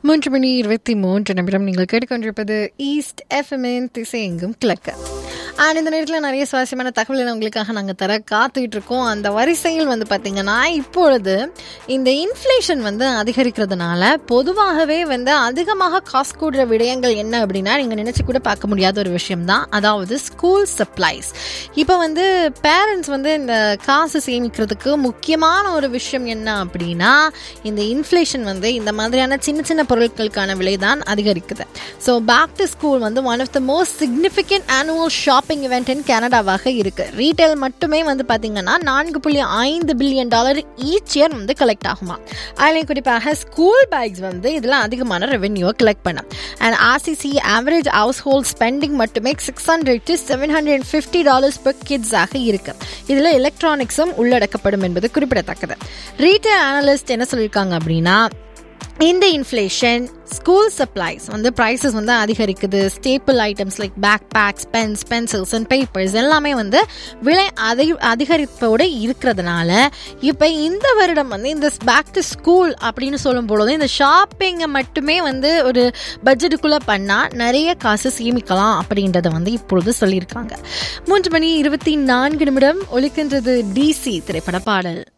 மூன்று மணி இருபத்தி மூன்று நிமிடம் நீங்கள் கேட்டுக்கொண்டிருப்பது ஈஸ்ட் எஃப்எம்என் திசை எங்கும் கிழக்கு அண்ட் இந்த நேரத்தில் நிறைய சுவாரஸ்யமான தகவல்களை உங்களுக்காக நாங்கள் தர காத்துக்கிட்டு இருக்கோம் அந்த வரிசையில் வந்து பார்த்தீங்கன்னா இப்பொழுது இந்த இன்ஃப்ளேஷன் வந்து அதிகரிக்கிறதுனால பொதுவாகவே வந்து அதிகமாக காசு கூடுற விடயங்கள் என்ன அப்படின்னா நீங்கள் நினச்சி கூட பார்க்க முடியாத ஒரு விஷயம் தான் அதாவது ஸ்கூல் சப்ளைஸ் இப்போ வந்து பேரண்ட்ஸ் வந்து இந்த காசு சேமிக்கிறதுக்கு முக்கியமான ஒரு விஷயம் என்ன அப்படின்னா இந்த இன்ஃப்ளேஷன் வந்து இந்த மாதிரியான சின்ன சின்ன பொருட்களுக்கான விலை தான் அதிகரிக்குது ஸோ பேக் டு ஸ்கூல் வந்து one of the most significant annual shopping event in கனடாவாக இருக்கு ரீட்டைல் மட்டுமே வந்து பார்த்தீங்கன்னா நான்கு புள்ளி ஐந்து பில்லியன் டாலர் ஈச் இயர் வந்து கலெக்ட் ஆகுமா அதில் குறிப்பாக ஸ்கூல் பேக்ஸ் வந்து இதில் அதிகமான ரெவென்யூவை கலெக்ட் பண்ண and RCC average household spending மட்டுமே six hundred to seven hundred fifty dollars per கிட்ஸாக இருக்கு இதில் எலக்ட்ரானிக்ஸும் உள்ளடக்கப்படும் என்பது குறிப்பிடத்தக்கது ரீட்டைல் அனலிஸ்ட் என்ன சொல்லியிருக்காங்க அப்படின்னா இந்த இன்ஃப்ளேஷன் ஸ்கூல் சப்ளைஸ் வந்து ப்ரைஸஸ் வந்து அதிகரிக்குது staple items like bag bags pens pencils and papers எல்லாமே வந்து விலை அதிக அதிகரிப்போடு இருக்கிறதுனால இப்போ இந்த வருடம் வந்து இந்த பேக் டு ஸ்கூல் அப்படின்னு சொல்லும் பொழுது இந்த ஷாப்பிங்கை மட்டுமே வந்து ஒரு பட்ஜெட்டுக்குள்ளே பண்ணால் நிறைய காசு சேமிக்கலாம் அப்படின்றத வந்து இப்பொழுது சொல்லியிருக்காங்க மூன்று மணி இருபத்தி நான்கு நிமிடம் ஒலிக்கின்றது டிசி திரைப்பட பாடல்